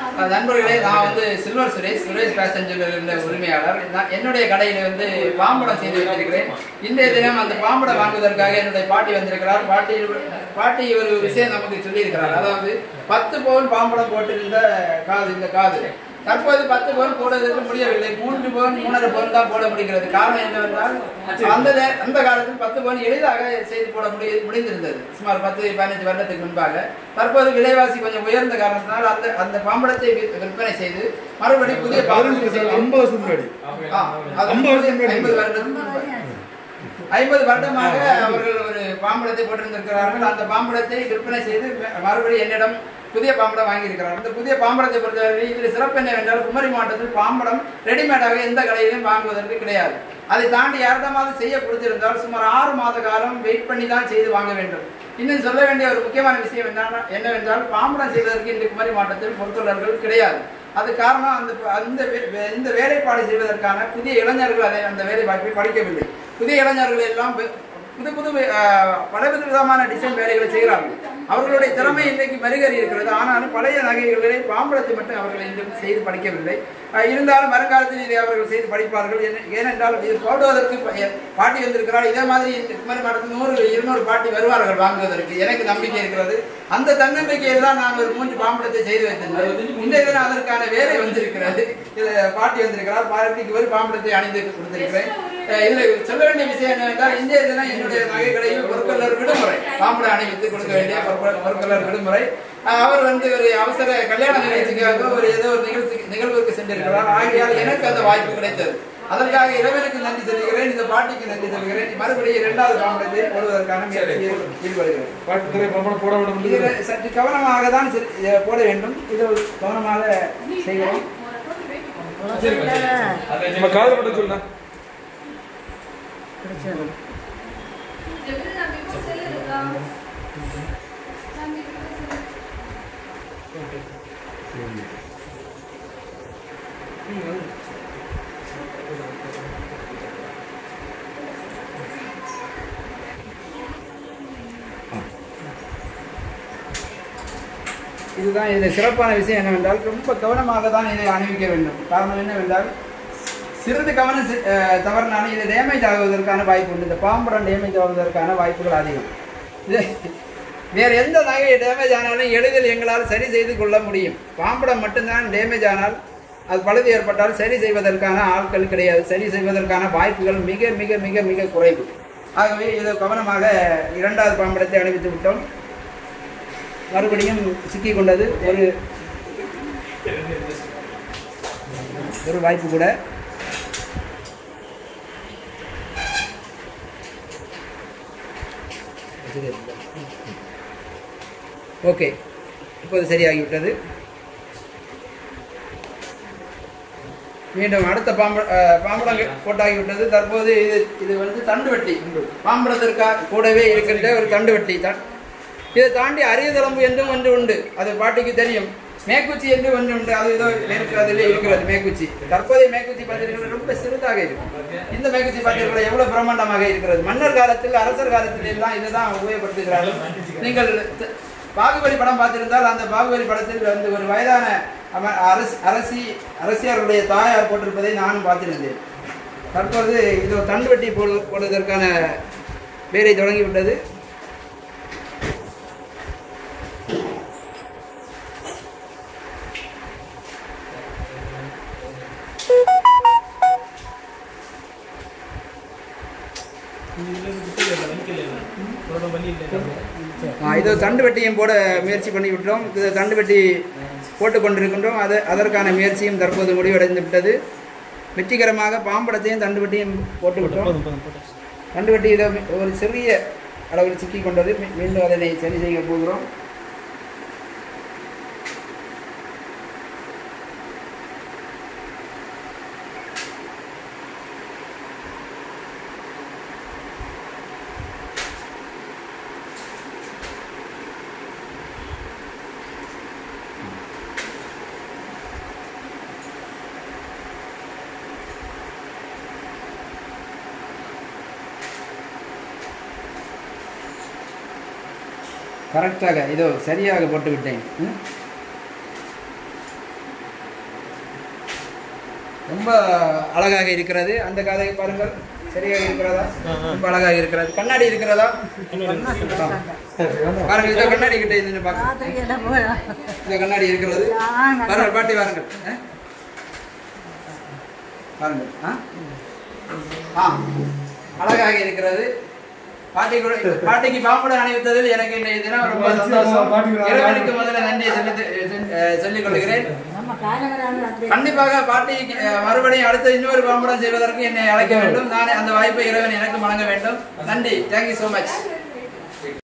அஹ் நண்பர்களே நான் வந்து சில்வர் சுரேஷ் சுரேஷ் பேசஞ்சர் இருந்த உரிமையாளர் நான் என்னுடைய கடையில் வந்து பாம்படம் செய்து வைத்திருக்கிறேன் இன்றைய தினம் அந்த பாம்படம் வாங்குவதற்காக என்னுடைய பாட்டி வந்திருக்கிறார் பாட்டி பாட்டி ஒரு விஷயம் நமக்கு சொல்லியிருக்கிறார் அதாவது பத்து பவுன் பாம்படம் போட்டிருந்த காது இந்த காது தற்போது பத்து பவுன் போடுவதற்கு முடியவில்லை மூன்று பவுன் மூணரை பவுன் தான் போட முடிகிறது காரணம் என்னவென்றால் அந்த நே- அந்த காலத்தில் பத்து பவுன் எளிதாக செய்து போட முடிய முடிந்திருந்தது சுமார் பத்து பதினஞ்சு வருடத்துக்கு முன்பாக தற்போது விலைவாசி கொஞ்சம் உயர்ந்த காரணத்தினால் அந்த அந்த பாம்படத்தை வி- விற்பனை செய்து மறுபடியும் புதிய பாம்படத்தை செய்து ஐம்பது வருஷம் முன்னாடி ஆ, அது ஐம்பது வருஷம் முன்னாடி. ஐம்பது வருடத்துக்கு முன்பாக. ஐம்பது வருடமாக அவர்கள் ஒரு பாம்படத்தை போட்டிருந்திருக்கிறார்கள் அந்த பாம்படத்தை விற்பனை செய்து ம- மறுபடியும் என்னிடம் புதிய பாம்படம் வாங்கியிருக்கிறார் அந்த புதிய பாம்படத்தை பொறுத்தவரை இதில் சிறப்பு என்னவென்றால் குமரி மாவட்டத்தில் பாம்படம் ரெடிமேடாக எந்த கடையிலும் வாங்குவதற்கு கிடையாது அதை தாண்டி யாரிடமாவது செய்ய கொடுத்திருந்தால் சுமார் ஆறு மாத காலம் வெயிட் பண்ணி தான் செய்து வாங்க வேண்டும் இன்னும் சொல்ல வேண்டிய ஒரு முக்கியமான விஷயம் என்ன என்னவென்றால் பாம்படம் செய்வதற்கு இந்த குமரி மாவட்டத்தில் பொறுத்தொள்ளர்கள் கிடையாது அது காரணம் அந்த அந்த வே- வே- இந்த வேலைப்பாடு செய்வதற்கான புதிய இளைஞர்கள் அதை அந்த வேலை வாய்ப்பை படிக்கவில்லை புதிய இளைஞர்கள் எல்லாம் வெ- புது புது அஹ், பலவித விதமான டிசைன் வேலைகளை செய்கிறார்கள் அவர்களுடைய திறமை இன்றைக்கு மெருகேறி இருக்கிறது ஆனாலும் பழைய நகைகளை பாம்பளத்தை மட்டும் அவர்கள் இன்றும் செய்து படிக்கவில்லை அஹ், இருந்தாலும் வருங்காலத்தில் இதை அவர்கள் செய்து படிப்பார்கள் ஏன- ஏனென்றால் இது போடுவதற்கு ப- எ- பாட்டி வந்திருக்கிறார் இதே மாதிரி இந்த குமரி மாவட்டத்தில் நூறு இருநூறு பாட்டி வருவார்கள் வாங்குவதற்கு எனக்கு நம்பிக்கை இருக்கிறது அந்த தன்னம்பிக்கையில் தான் நான் ஒரு மூன்று பாம்பளத்தை செய்து வைத்திருந்தேன் இன்றைய தினம் அதற்கான வேலை வந்திருக்கிறது இது பாட்டி வந்திருக்கிறார் பாட்டிக்கு ஒரு பாம்பளத்தை அணிந்து கொடுத்திருக்கிறேன் அஹ் இதுல சொல்ல வேண்டிய விஷயம் என்னவென்றால் இன்றைய தினம் என்னுடைய நகைக்கடையில் பொருட்களர் விடுமுறை பாம்பளை அணிவித்து கொடுக்க வேண்டிய பொருட்கள்- பொருட்களர் விடுமுறை அஹ் அவர் வந்து ஒரு அவசர கல்யாண நிகழ்ச்சிக்காக ஒரு ஏதோ ஒரு நிகழ்ச்சி நிகழ்வுக்கு சென்றிருக்கிறார் ஆகையால் எனக்கு அந்த வாய்ப்பு கிடைத்தது அதற்காக இறைவனுக்கு நன்றி சொல்கிறேன் இந்த பாட்டிக்கு நன்றி சொல்கிறேன் மறுபடியும் இரண்டாவது பாம்பளத்தை போடுவதற்கான முயற்சியில் ஈடுபடுகிறேன் பாட்டு பம்பளம் போட விட முடியல இதில் சற்று கவனமாக தான் செ- இதை போட வேண்டும் இது கவனமாக செய்கிறோம் நம்ம காது மட்டும் சொல்லுண்ணா இதுதான் இதில் சிறப்பான விஷயம் என்னவென்றால் ரொம்ப கவனமாக தான் இதை அணிவிக்க வேண்டும் காரணம் என்னவென்றால் சிறிது கவனம் சி- அஹ், தவறினாலும் இது டேமேஜ் ஆகுவதற்கான வாய்ப்பு உண்டு இந்த பாம்படம் டேமேஜ் ஆகுவதற்கான வாய்ப்புகள் அதிகம் இது வேறு எந்த நகை டேமேஜ் ஆனாலும் எளிதில் எங்களால் சரி செய்து கொள்ள முடியும் பாம்படம் மட்டும்தான் டேமேஜ் ஆனால் அது பழுது ஏற்பட்டால் சரி செய்வதற்கான ஆட்கள் கிடையாது சரி செய்வதற்கான வாய்ப்புகள் மிக மிக மிக மிக குறைவு ஆகவே இதை கவனமாக இரண்டாவது பாம்படத்தை அணிவித்து விட்டோம் மறுபடியும் சிக்கிக் கொண்டது ஒரு ஒரு வாய்ப்பு கூட ஓகே இப்போது சரியாகிவிட்டது மீண்டும் அடுத்த பாம்ப அஹ், பாம்படம் போட்டாகிவிட்டது தற்போது இது இது வந்து தண்டு வெட்டி பாம்படத்திற்காக கூடவே இருக்கின்ற ஒரு தண்டு வெட்டி தான் இதை தாண்டி அரியதளம்பு என்றும் ஒன்று உண்டு அது பாட்டிக்கு தெரியும் மேக்குச்சி என்று ஒன்று உண்டு அது ஏதோ இருக்கு அதிலே இருக்கிறது மேக்குச்சி தற்போதைய மேக்குச்சி பார்த்தீர்கள் ரொம்ப சிறிதாக இருக்கும் இந்த மேக்குச்சி பார்த்தீர்கள் எவ்வளவு பிரம்மாண்டமாக இருக்கிறது மன்னர் காலத்தில் அரசர் காலத்தில் எல்லாம் இதுதான் உபயோகப்படுத்துகிறார்கள் நீங்கள் த- பாகுபலி படம் பார்த்திருந்தால் அந்த பாகுபலி படத்தில் வந்து ஒரு வயதான அம- அரசு அரசி அரசியாருடைய தாயார் போட்டிருப்பதை நானும் பார்த்திருந்தேன் தற்போது இது ஒரு தண்டு வெட்டி போடு போடுவதற்கான வேலை தொடங்கிவிட்டது ஆ, இது தண்டு வெட்டியும் போட முயற்சி பண்ணி விட்டோம் இது தண்டு வெட்டி போட்டு கொண்டிருக்கின்றோம் அது அதற்கான முயற்சியும் தற்போது முடிவடைந்து விட்டது வெற்றிகரமாக பாம்படத்தையும் தண்டு வெட்டியும் போட்டு விட்டோம் தண்டு வெட்டி இதை ஒரு சிறிய அளவில் சிக்கி கொண்டது மீ- மீண்டும் அதனை சரி செய்ய போகிறோம் கரெக்டாக இதோ சரியாக போட்டு விட்டேன் ம்? ரொம்ப அழகாக இருக்கிறது அந்த கதை பாருங்கள் சரியாக இருக்கிறதா ரொம்ப அழகாக இருக்கிறது கண்ணாடி இருக்கிறதா பாருங்க இந்த கண்ணாடி கிட்ட நின்று பார்க்க இந்த கண்ணாடி இருக்கிறது பாருங்கள் பாட்டி வாருங்கள் ஆ? பாருங்கள் ஆ? ஆ அழகாக இருக்கிறது பாட்டி கூட பாட்டிக்கு பாம்புடன் அணிவித்ததில் எனக்கு இன்றைய தினம் ரொம்ப சந்தோஷம் இறைவனுக்கு முதல்ல நன்றியை சொல்லி அஹ் சொல்லிக் கொள்கிறேன் கண்டிப்பாக பாட்டி அஹ், மறுபடியும் அடுத்த இன்னொரு பாம்புடன் செய்வதற்கு என்னை அழைக்க வேண்டும் நான் அந்த வாய்ப்பை இறைவன் எனக்கு வழங்க வேண்டும் நன்றி தேங்க்யூ so மச்